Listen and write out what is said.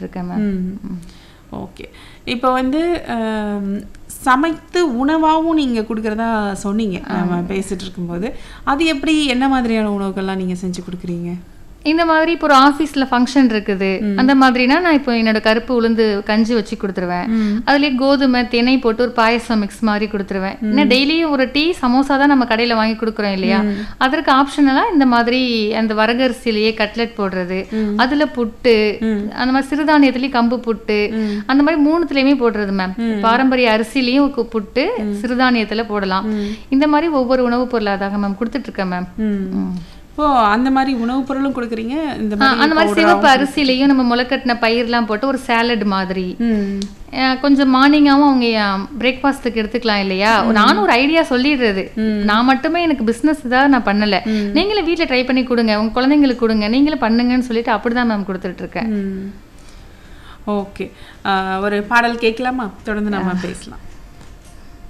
பண்ணிட்டு இருக்கேன் ma'am okay இப்போ வந்து ஆம், சமைத்து உணவாகவும் நீங்கள் கொடுக்குறதா சொன்னீங்க நம்ம பேசிட்டு இருக்கும்போது அது எப்படி என்ன மாதிரியான உணவுகள்லாம் நீங்கள் செஞ்சு கொடுக்குறீங்க இந்த மாதிரி இப்போ ஒரு ஆஃபீஸில் ஃபங்க்ஷன் இருக்குது அந்த மாதிரினா நான் இப்போ என்னோட கருப்பு உளுந்து கஞ்சி வச்சு கொடுத்துருவேன் அதுலேயே கோதுமை திணை போட்டு ஒரு பாயசம் மிக்ஸ் மாதிரி கொடுத்துருவேன் இன்னும் டெய்லியும் ஒரு டீ சமோசா தான் நம்ம கடையில் வாங்கி கொடுக்குறோம் இல்லையா அதற்கு ஆப்ஷனலாக இந்த மாதிரி அந்த வரகரிசிலேயே கட்லெட் போடுறது அதில் புட்டு அந்த மாதிரி சிறுதானியத்துலேயும் கம்பு புட்டு அந்த மாதிரி மூணுத்துலேயுமே போடுறது மேம் பாரம்பரிய அரிசிலையும் கு- புட்டு சிறுதானியத்தில் போடலாம் இந்த மாதிரி ஒவ்வொரு உணவுப் பொருளாதாங்க மேம் கொடுத்துட்ருக்கேன் மேம் ம். இப்போ அந்த மாதிரி உணவுப் பொருளும் கொடுக்குறீங்க இந்த ஆ, மாதிரி அந்த மாதிரி சிவப்பு அரிசிலையும் நம்ம முளைக்கட்டின பயிர்லாம் போட்டு ஒரு சாலட் மாதிரி ம் அஹ் கொஞ்சம் மார்னிங்காகவும் அவங்க பிரேக்ஃபாஸ்ட்டுக்கு எடுத்துக்கலாம் இல்லையா நானும் ஒரு ஐடியா சொல்லிடுறது நான் மட்டுமே எனக்கு பிஸ்னஸ் தான் நான் பண்ணல நீங்களும் வீட்டில் ட்ரை பண்ணி கொடுங்க உங்க குழந்தைங்களுக்கு கொடுங்க நீங்களும் பண்ணுங்கன்னு சொல்லிட்டு அப்படிதான் மேம் கொடுத்துட்டு இருக்கேன் ம் ஓகே ஒரு பாடல் கேட்கலாமா தொடர்ந்து நம்ம பேசலாம்